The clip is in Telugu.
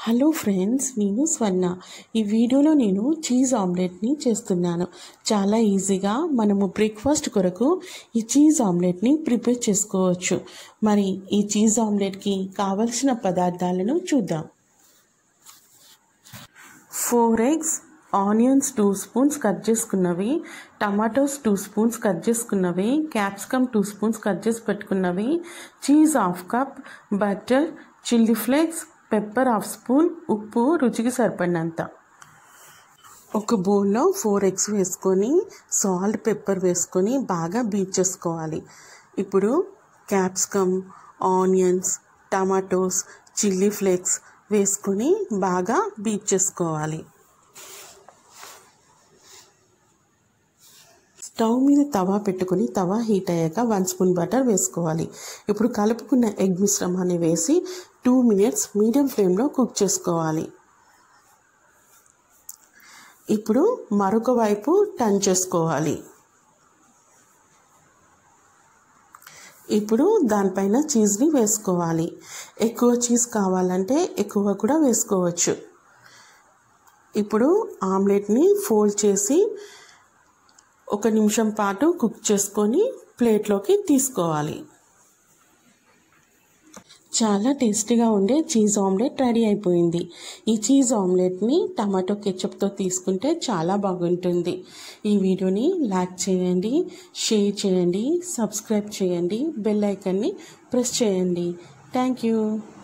హలో ఫ్రెండ్స్ నేను స్వర్ణ ఈ వీడియోలో నేను చీజ్ ఆమ్లెట్ని చేస్తున్నాను చాలా ఈజీగా మనము బ్రేక్ఫాస్ట్ కొరకు ఈ చీజ్ ఆమ్లెట్ని ప్రిపేర్ చేసుకోవచ్చు మరి ఈ చీజ్ ఆమ్లెట్కి కావలసిన పదార్థాలను చూద్దాం four eggs onions two spoons cut చేసుకున్నవి టమాటోస్ టూ స్పూన్స్ కట్ చేసుకున్నవి క్యాప్సికమ్ టూ స్పూన్స్ కట్ చేసి పెట్టుకున్నవి cheese half cup butter chilli flakes pepper half spoon ఉప్పు రుచికి సరిపడినంత ఒక బౌల్లో ఫోర్ ఎగ్స్ వేసుకొని సాల్ట్ పెప్పర్ వేసుకొని బాగా బీట్ చేసుకోవాలి ఇప్పుడు capsicum onions tomatoes chilli flakes వేసుకొని బాగా బీట్ చేసుకోవాలి స్టవ్ మీద తవా పెట్టుకొని తవా హీట్ అయ్యాక వన్ స్పూన్ బటర్ వేసుకోవాలి ఇప్పుడు కలుపుకున్న ఎగ్ మిశ్రమాన్ని వేసి టూ మినిట్స్ మీడియం ఫ్లేమ్లో కుక్ చేసుకోవాలి ఇప్పుడు మరొక వైపు టర్న్ చేసుకోవాలి ఇప్పుడు దానిపైన చీజ్ని వేసుకోవాలి ఎక్కువ చీజ్ కావాలంటే ఎక్కువ కూడా వేసుకోవచ్చు ఇప్పుడు ఆమ్లెట్ని ఫోల్డ్ చేసి ఒక నిమిషం పాటు కుక్ చేసుకొని ప్లేట్లోకి తీసుకోవాలి చాలా టేస్టీగా ఉండే చీజ్ ఆమ్లెట్ రెడీ అయిపోయింది ఈ చీజ్ ఆమ్లెట్ని టమాటో కెచప్తో తీసుకుంటే చాలా బాగుంటుంది ఈ వీడియోని లైక్ చేయండి షేర్ చేయండి సబ్స్క్రైబ్ చేయండి బెల్ ఐకన్ని ప్రెస్ చేయండి థ్యాంక్ యూ